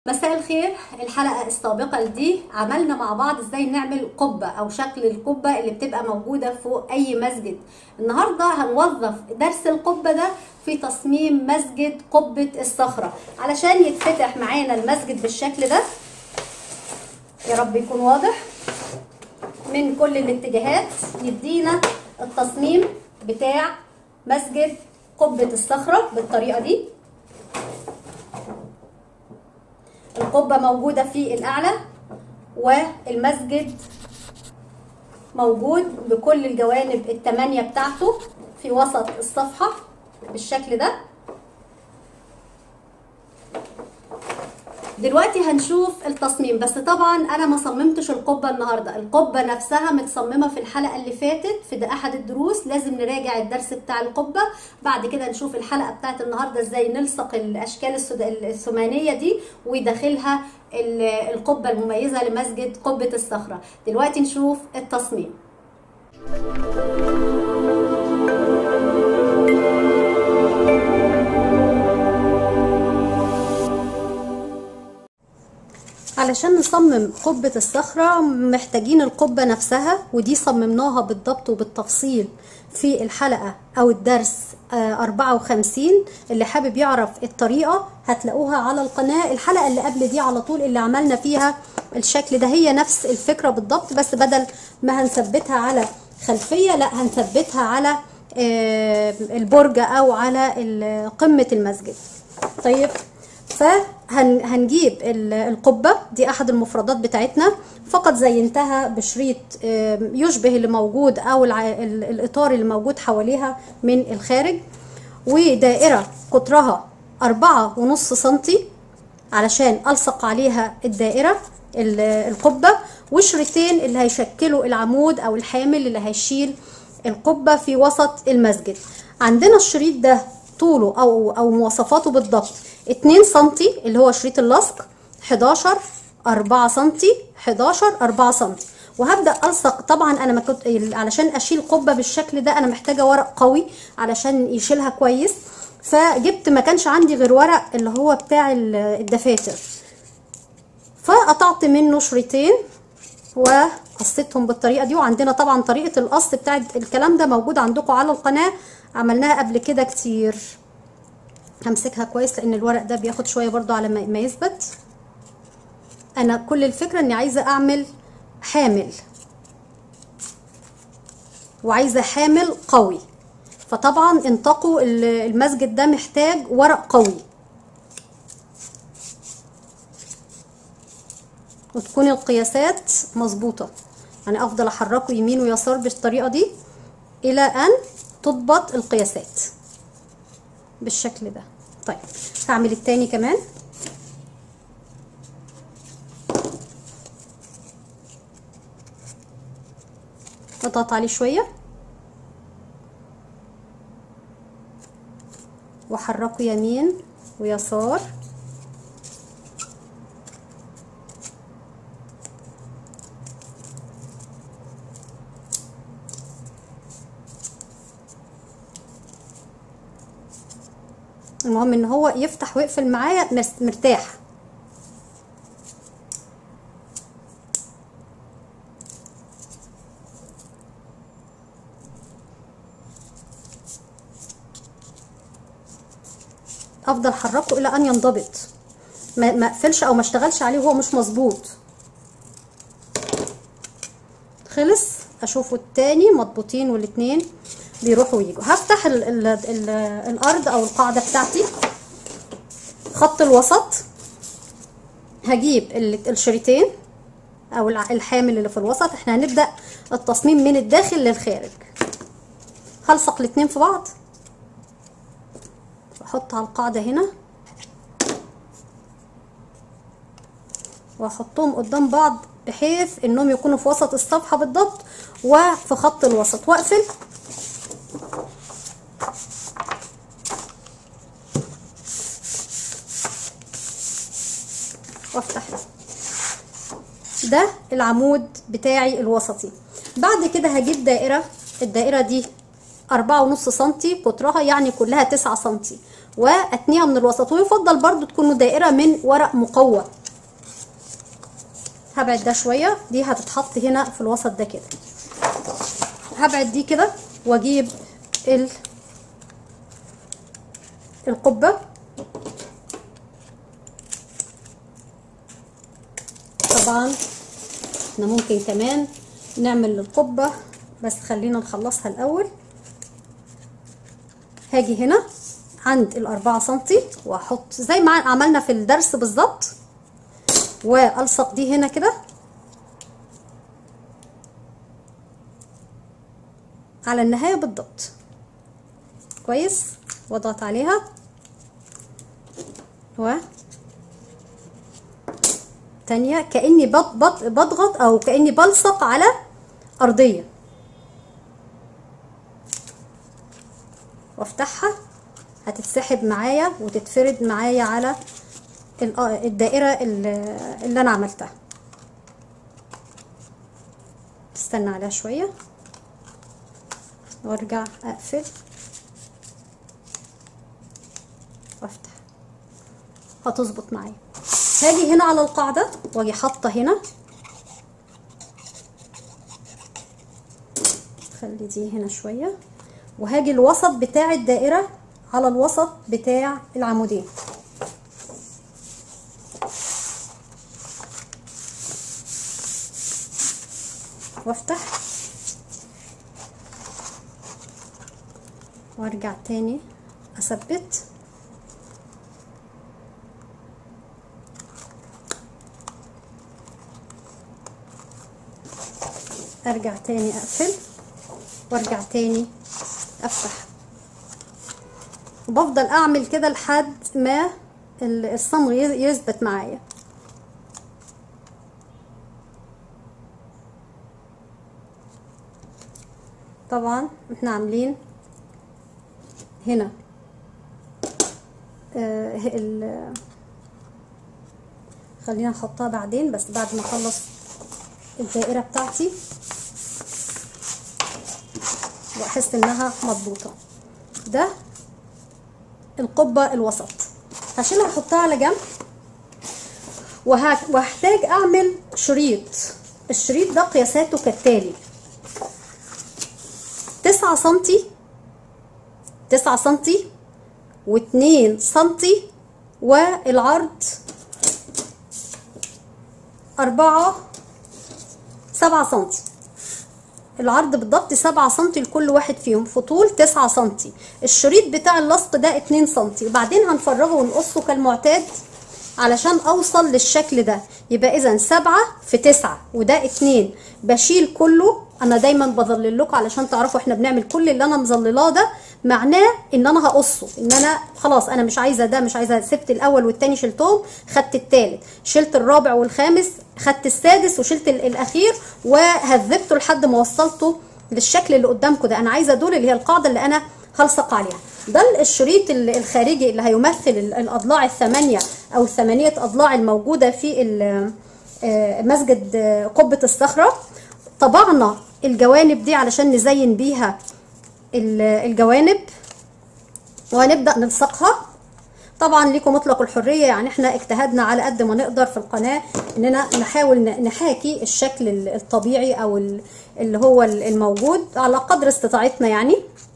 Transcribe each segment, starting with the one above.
مساء الخير الحلقة السابقة دي عملنا مع بعض ازاي نعمل قبة او شكل القبة اللي بتبقى موجودة فوق اي مسجد النهاردة هنوظف درس القبة ده في تصميم مسجد قبة الصخرة علشان يتفتح معانا المسجد بالشكل ده يا رب يكون واضح من كل الاتجاهات يدينا التصميم بتاع مسجد قبة الصخرة بالطريقة دي القبة موجودة في الأعلى والمسجد موجود بكل الجوانب التمانية بتاعته في وسط الصفحة بالشكل ده دلوقتي هنشوف التصميم بس طبعا انا ما صممتش القبه النهارده القبه نفسها متصممه في الحلقه اللي فاتت في ده احد الدروس لازم نراجع الدرس بتاع القبه بعد كده نشوف الحلقه بتاعت النهارده ازاي نلصق الاشكال الثمانيه دي وداخلها القبه المميزه لمسجد قبه الصخره دلوقتي نشوف التصميم علشان نصمم قبة الصخرة محتاجين القبة نفسها ودي صممناها بالضبط وبالتفصيل في الحلقة أو الدرس 54 اللي حابب يعرف الطريقة هتلاقوها على القناة الحلقة اللي قبل دي على طول اللي عملنا فيها الشكل ده هي نفس الفكرة بالضبط بس بدل ما هنثبتها على خلفية لا هنثبتها على البرج أو على قمة المسجد طيب فهنجيب القبة دي أحد المفردات بتاعتنا فقط زينتها بشريط يشبه اللي موجود أو الإطار اللي موجود حواليها من الخارج ودائرة قطرها أربعة ونص سنتي علشان ألصق عليها الدائرة القبة وشريطين اللي هيشكلوا العمود أو الحامل اللي هيشيل القبة في وسط المسجد عندنا الشريط ده طوله أو أو مواصفاته بالضبط 2 سنتي اللي هو شريط اللصق 11 4 سنتي 11 4 سنتي وهبدا الصق طبعا انا ما كنت علشان اشيل قبه بالشكل ده انا محتاجه ورق قوي علشان يشيلها كويس فجبت ما كانش عندي غير ورق اللي هو بتاع الدفاتر فقطعت منه شريطين وقصيتهم بالطريقه دي وعندنا طبعا طريقه القص بتاع الكلام ده موجود عندكم على القناه عملناها قبل كده كتير همسكها كويس لان الورق ده بياخد شويه برضو على ما يثبت انا كل الفكره اني عايزه اعمل حامل وعايزه حامل قوي فطبعا انتقوا المسجد ده محتاج ورق قوي وتكون القياسات مظبوطه يعني افضل احركه يمين ويسار بالطريقه دي الى ان تضبط القياسات بالشكل ده طيب هعمل التاني كمان اضغط عليه شوية واحركه يمين ويسار المهم ان هو يفتح ويقفل معايا مرتاح افضل احركه الى ان ينضبط ما اقفلش او ما اشتغلش عليه وهو مش مظبوط خلص اشوفه التاني مضبوطين والاتنين بيروحوا ويجوا هفتح ال ال ال الارض او القاعده بتاعتي خط الوسط هجيب الشريطين او الحامل اللي في الوسط احنا هنبدا التصميم من الداخل للخارج هلصق الاتنين في بعض واحط على القاعده هنا واحطهم قدام بعض بحيث انهم يكونوا في وسط الصفحه بالضبط وفي خط الوسط واقفل وافتح ده العمود بتاعي الوسطي بعد كده هجيب دائرة الدائرة دي أربعة ونص سنتي قطرها يعني كلها تسعة سنتي واتنيها من الوسط ويفضل برضو تكون دائره من ورق مقوى هبعد ده شويه دي هتتحط هنا في الوسط ده كده هبعد دي كده واجيب ال القبه طبعا احنا ممكن كمان نعمل القبه بس خلينا نخلصها الاول هاجي هنا عند الأربعة سنتي وأحط زي ما عملنا في الدرس بالظبط وألصق دي هنا كده على النهاية بالضبط كويس واضغط عليها و تانية كأني بط بط بضغط أو كأني بلصق على أرضية وافتحها هتتسحب معايا وتتفرد معايا على الدائرة اللي انا عملتها استنى عليها شوية وارجع اقفل وافتح هتظبط معايا هاجي هنا على القاعدة واجي حاطة هنا خلي دي هنا شوية وهاجي الوسط بتاع الدائرة على الوسط بتاع العمودين وافتح وارجع تاني اثبت ارجع تاني اقفل وارجع تاني افتح وبفضل اعمل كده لحد ما الصمغ يثبت معايا طبعا احنا عاملين هنا آه خلينا نحطها بعدين بس بعد ما اخلص الدائرة بتاعتي واحس انها مضبوطة ده القبة الوسط هشيلها احطها على جنب وهحتاج اعمل شريط الشريط ده قياساته كالتالي تسعة سنتي تسعة سنتي واتنين سنتي والعرض أربعة سبعة سنتي العرض بالضبط سبعة سنتي لكل واحد فيهم في طول تسعة سنتي الشريط بتاع اللصق ده اتنين سنتي وبعدين هنفرغه ونقصه كالمعتاد علشان اوصل للشكل ده يبقى اذا سبعة في تسعة وده اتنين بشيل كله انا دايما بظلل لكم علشان تعرفوا احنا بنعمل كل اللي انا مظللاه ده معناه ان انا هقصه ان انا خلاص انا مش عايزه ده مش عايزه سبت الاول والتاني شلتهم خدت التالت شلت الرابع والخامس خدت السادس وشلت الاخير وهذبته لحد ما وصلته للشكل اللي قدامكم ده انا عايزه دول اللي هي القاعده اللي انا هلصق عليها ده الشريط الخارجي اللي هيمثل الاضلاع الثمانيه او الثمانيه اضلاع الموجوده في مسجد قبه الصخره طبعنا الجوانب دي علشان نزين بيها الجوانب وهنبدا نلصقها طبعا ليكم مطلق الحريه يعني احنا اجتهدنا على قد ما نقدر في القناه اننا نحاول نحاكي الشكل الطبيعي او اللي هو الموجود على قدر استطاعتنا يعني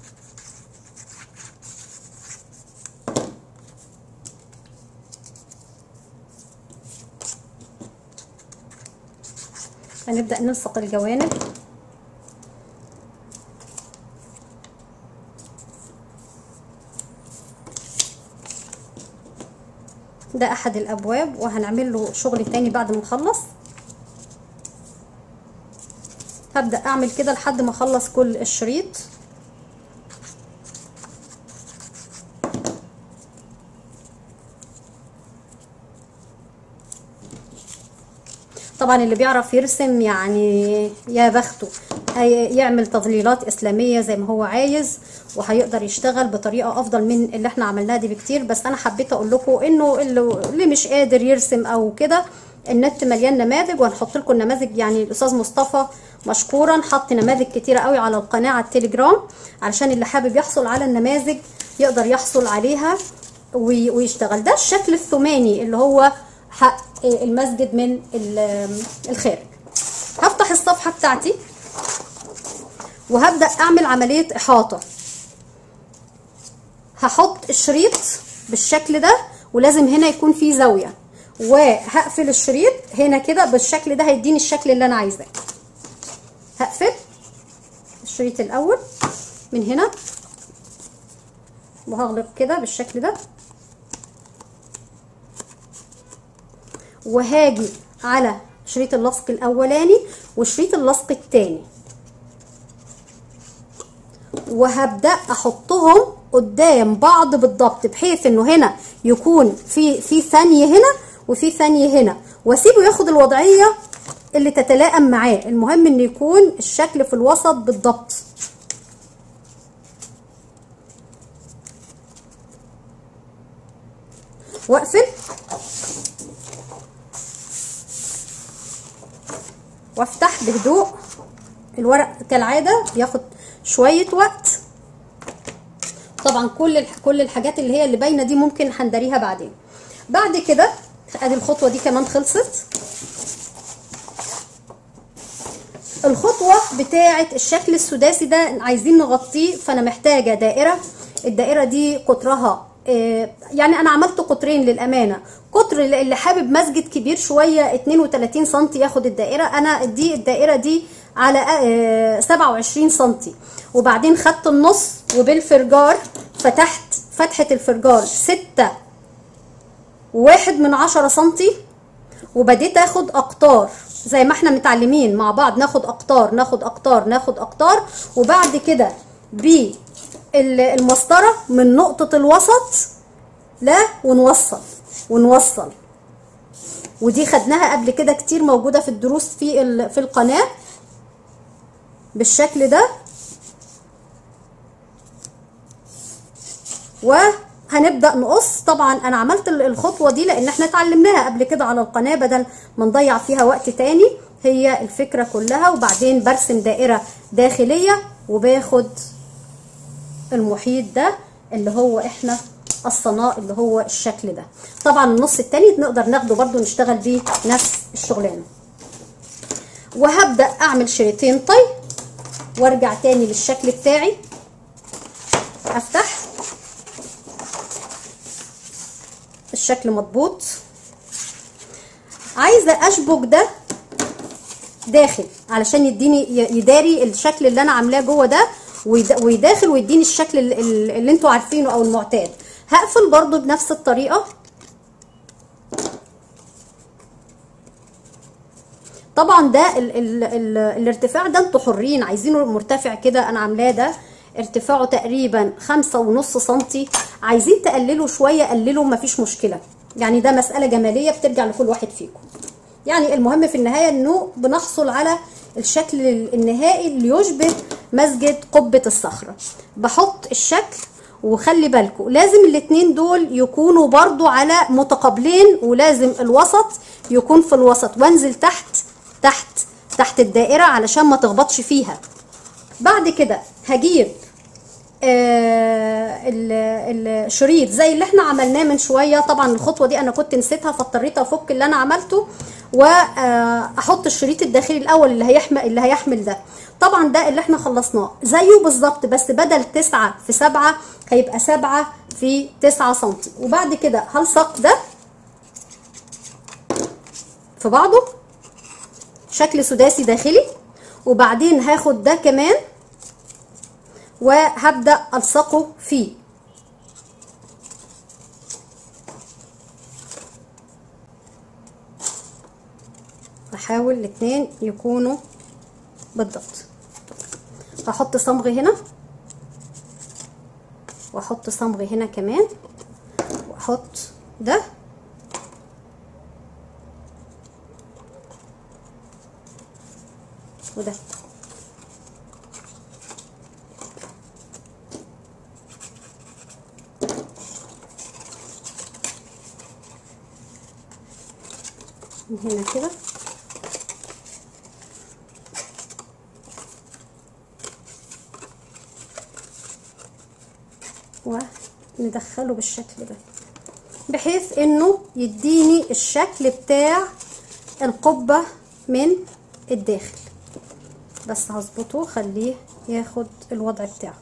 هنبدا نلصق الجوانب ده احد الابواب وهنعمل له شغل تاني بعد ما نخلص هبدا اعمل كده لحد ما اخلص كل الشريط طبعا اللي بيعرف يرسم يعني يا بخته يعمل تظليلات اسلاميه زي ما هو عايز وهيقدر يشتغل بطريقه افضل من اللي احنا عملناها دي بكتير بس انا حبيت اقول لكم انه اللي مش قادر يرسم او كده النت مليان نماذج وهنحط لكم النماذج يعني الاستاذ مصطفى مشكورا حط نماذج كتيره قوي على القناه على التليجرام علشان اللي حابب يحصل على النماذج يقدر يحصل عليها وي- ويشتغل ده الشكل الثماني اللي هو حق المسجد من ال- الخارج هفتح الصفحة بتاعتي وهبدأ أعمل عملية إحاطة هحط الشريط بالشكل ده ولازم هنا يكون فيه زاوية وهقفل الشريط هنا كده بالشكل ده هيديني الشكل اللي أنا عايزاه هقفل الشريط الأول من هنا وهغلق كده بالشكل ده وهاجي على شريط اللصق الاولاني وشريط اللصق التاني وهبدا احطهم قدام بعض بالضبط بحيث انه هنا يكون في في ثانيه هنا وفي ثانيه هنا واسيبه ياخد الوضعيه اللي تتلائم معاه المهم ان يكون الشكل في الوسط بالضبط واقفل وافتح بهدوء الورق كالعاده بياخد شويه وقت طبعا كل الح- كل الحاجات اللي هي اللي باينه دي ممكن هندريها بعدين بعد كده ادي الخطوه دي كمان خلصت الخطوه بتاعه الشكل السداسي ده عايزين نغطيه فانا محتاجه دائره الدائره دي قطرها آه، يعني انا عملت قطرين للامانه قطر اللي حابب مسجد كبير شويه 32 سم ياخد الدائره انا دي الدائره دي على آه، 27 سم وبعدين خدت النص وبالفرجار فتحت فتحه الفرجار 6 واحد من عشرة سنتي وبديت اخد اقطار زي ما احنا متعلمين مع بعض ناخد اقطار ناخد اقطار ناخد اقطار وبعد كده بالمسطره من نقطه الوسط لا ونوصل ونوصل ودي خدناها قبل كده كتير موجوده في الدروس في ال- في القناه بالشكل ده وهنبدا نقص طبعا انا عملت ال- الخطوه دي لان احنا اتعلمناها قبل كده على القناه بدل ما نضيع فيها وقت تاني هي الفكره كلها وبعدين برسم دائره داخليه وباخد المحيط ده اللي هو احنا الصناء اللي هو الشكل ده طبعا النص التاني نقدر ناخده برضو نشتغل بيه نفس الشغلانه وهبدا اعمل شريطين طي وارجع تاني للشكل بتاعي افتح الشكل مضبوط عايزه اشبك ده داخل علشان يديني يداري الشكل اللي انا عاملاه جوه ده ويد- ويداخل ويديني الشكل ال- ال- اللي انتوا عارفينه او المعتاد هقفل برضو بنفس الطريقه طبعا ده ال ال ال الارتفاع ده انتوا حرين عايزينه مرتفع كده انا عاملاه ده ارتفاعه تقريبا خمسة ونص سنتي عايزين تقللوا شوية قللوا مفيش مشكلة يعني ده مسألة جمالية بترجع لكل واحد فيكم يعني المهم في النهاية انه بنحصل على الشكل النهائي اللي يشبه مسجد قبة الصخرة بحط الشكل وخلي بالكم لازم الاتنين دول يكونوا برضو على متقابلين ولازم الوسط يكون في الوسط وانزل تحت تحت تحت الدائرة علشان ما تخبطش فيها بعد كده هجيب آه ال- الشريط زي اللي احنا عملناه من شويه طبعا الخطوه دي انا كنت نسيتها فاضطريت افك اللي انا عملته واحط الشريط الداخلي الاول اللي هيحمل اللي هيحمل ده طبعا ده اللي احنا خلصناه زيه بالظبط بس بدل تسعة في سبعة هيبقى سبعة في تسعة سنتي وبعد كده هلصق ده في بعضه شكل سداسي داخلي وبعدين هاخد ده كمان وهبدأ ألصقه فيه هحاول الاتنين يكونوا بالضبط هحط صمغ هنا واحط صمغ هنا كمان واحط ده وده من هنا كده وندخله بالشكل ده بحيث انه يديني الشكل بتاع القبة من الداخل بس هظبطه خليه ياخد الوضع بتاعه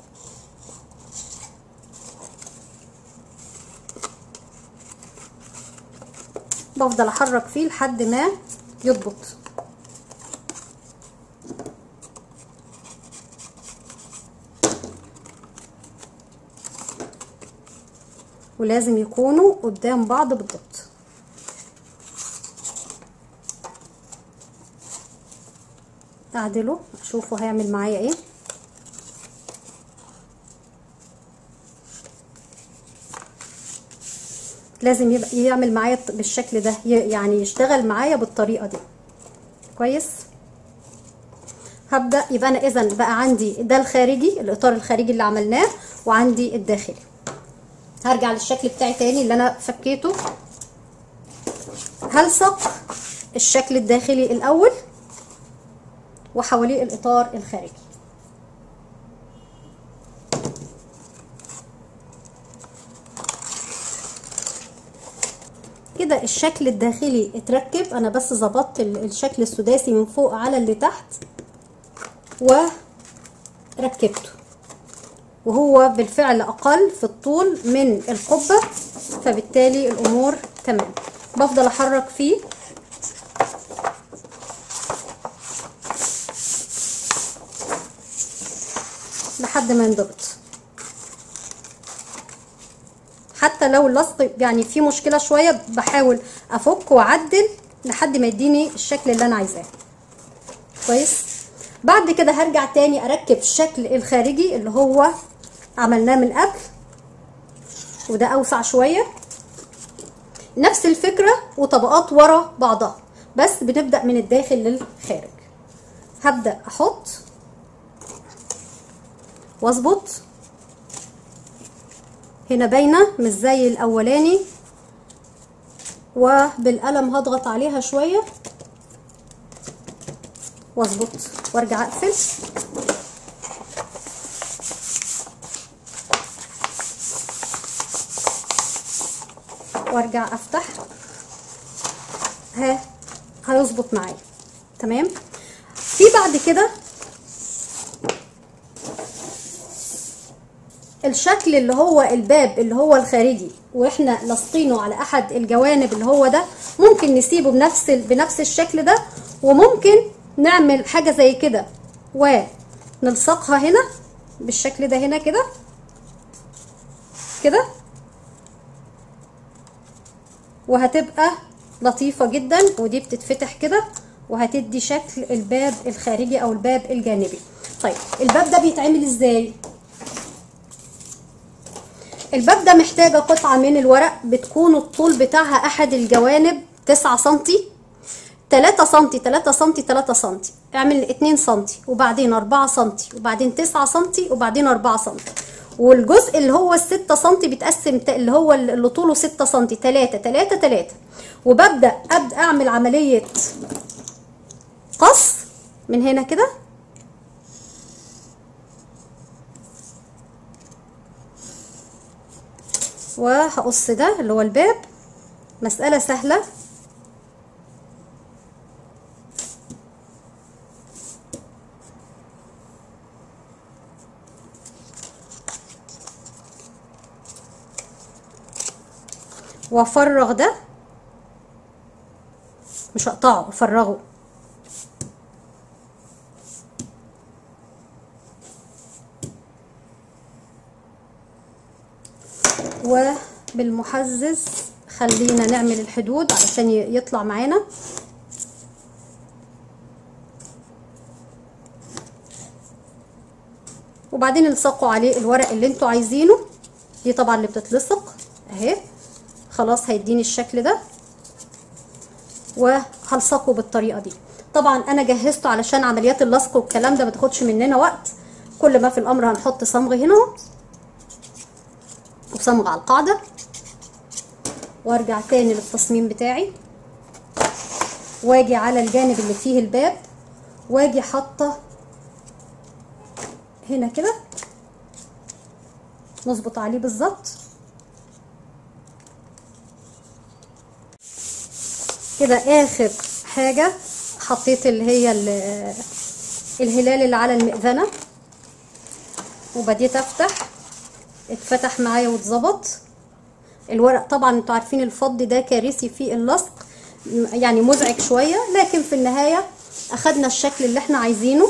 بفضل احرك فيه لحد ما يضبط ولازم يكونوا قدام بعض بالضبط اعدله اشوفه هيعمل معايا ايه لازم يبقى يعمل معايا بالشكل ده يعني يشتغل معايا بالطريقه دي كويس هبدا يبقى انا اذا بقى عندي ده الخارجي الاطار الخارجي اللي عملناه وعندي الداخلي هرجع للشكل بتاعي تاني اللي انا فكيته هلصق الشكل الداخلي الاول وحواليه الاطار الخارجي كده الشكل الداخلي اتركب انا بس ظبطت الشكل السداسي من فوق على اللي تحت وركبته وهو بالفعل اقل في الطول من القبة فبالتالي الامور تمام بفضل احرك فيه لحد ما ينضبط حتى لو اللصق يعني فيه مشكله شويه بحاول افك واعدل لحد ما يديني الشكل اللي انا عايزاه كويس بعد كده هرجع تاني اركب الشكل الخارجي اللي هو عملناه من قبل وده اوسع شويه نفس الفكره وطبقات ورا بعضها بس بنبدا من الداخل للخارج هبدا احط واظبط هنا باينه مش زي الاولاني وبالقلم هضغط عليها شويه واظبط وارجع اقفل وارجع افتح ها هيظبط معايا تمام في بعد كده الشكل اللي هو الباب اللي هو الخارجي واحنا لاصقينه على احد الجوانب اللي هو ده ممكن نسيبه بنفس بنفس الشكل ده وممكن نعمل حاجه زي كده ونلصقها هنا بالشكل ده هنا كده كده وهتبقى لطيفة جدا ودي بتتفتح كده وهتدي شكل الباب الخارجي او الباب الجانبي طيب الباب ده بيتعمل ازاي الباب ده محتاجة قطعة من الورق بتكون الطول بتاعها احد الجوانب تسعة سنتي تلاتة سنتي تلاتة سنتي تلاتة سنتي اعمل اتنين سنتي وبعدين اربعة سنتي وبعدين تسعة سنتي وبعدين اربعة سنتي والجزء اللي هو الستة سنتي بيتقسم اللي هو اللي طوله ستة سنتي تلاتة تلاتة تلاتة وببدأ أبدأ أعمل عملية قص من هنا كده وهقص ده اللي هو الباب مسألة سهلة وافرغ ده مش هقطعه افرغه وبالمحزز خلينا نعمل الحدود علشان يطلع معانا وبعدين الصقوا عليه الورق اللي انتوا عايزينه دي طبعا اللي بتتلصق اهي خلاص هيديني الشكل ده وهلصقه بالطريقه دي طبعا انا جهزته علشان عمليات اللصق والكلام ده ما تاخدش مننا وقت كل ما في الامر هنحط صمغ هنا وصمغ على القاعده وارجع تاني للتصميم بتاعي واجي على الجانب اللي فيه الباب واجي حاطه هنا كده نظبط عليه بالظبط كده اخر حاجة حطيت اللي هي ال- الهلال اللي على المئذنة وبديت افتح اتفتح معايا واتظبط الورق طبعا انتوا عارفين الفض ده كارثي في اللصق م- يعني مزعج شوية لكن في النهاية اخدنا الشكل اللي احنا عايزينه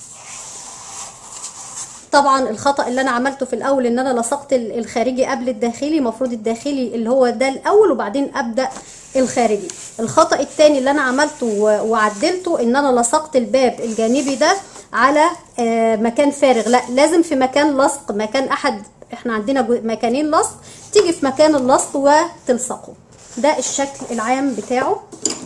طبعا الخطا اللي انا عملته في الاول ان انا لصقت ال- الخارجي قبل الداخلي المفروض الداخلي اللي هو ده الاول وبعدين ابدا الخارجي الخطا الثاني اللي انا عملته و- وعدلته ان انا لصقت الباب الجانبي ده على آه، مكان فارغ لا لازم في مكان لصق مكان احد احنا عندنا جو- مكانين لصق تيجي في مكان اللصق وتلصقه ده الشكل العام بتاعه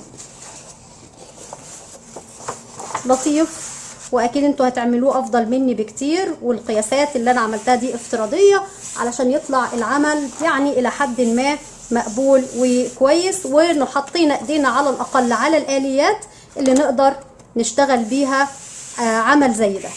لطيف واكيد انتوا هتعملوه افضل مني بكتير والقياسات اللي انا عملتها دي افتراضيه علشان يطلع العمل يعني الى حد ما مقبول وكويس ونحطينا ايدينا على الاقل على الاليات اللي نقدر نشتغل بيها آه، عمل زي ده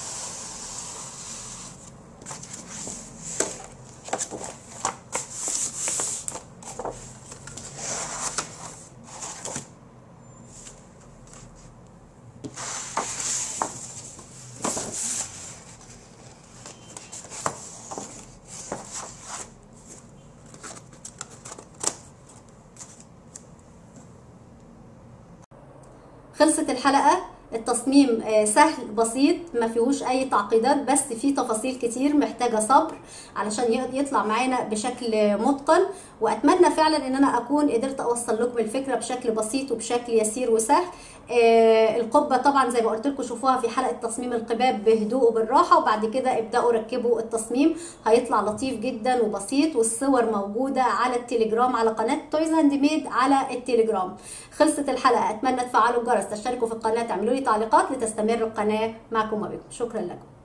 خلصت الحلقة التصميم آه، سهل بسيط ما فيهوش اي تعقيدات بس فيه تفاصيل كتير محتاجة صبر علشان ي- يطلع معانا بشكل متقن واتمنى فعلا ان انا اكون قدرت اوصل لكم الفكرة بشكل بسيط وبشكل يسير وسهل آه، القبة طبعا زي ما قلت لكم شوفوها في حلقة تصميم القباب بهدوء وبالراحة وبعد كده ابدأوا ركبوا التصميم هيطلع لطيف جدا وبسيط والصور موجودة على التليجرام على قناة تويز هاند ميد على التليجرام خلصت الحلقة اتمنى تفعلوا الجرس تشتركوا في القناة تعملوا لي تعليقات لتستمر القناة معكم وبكم شكرا لكم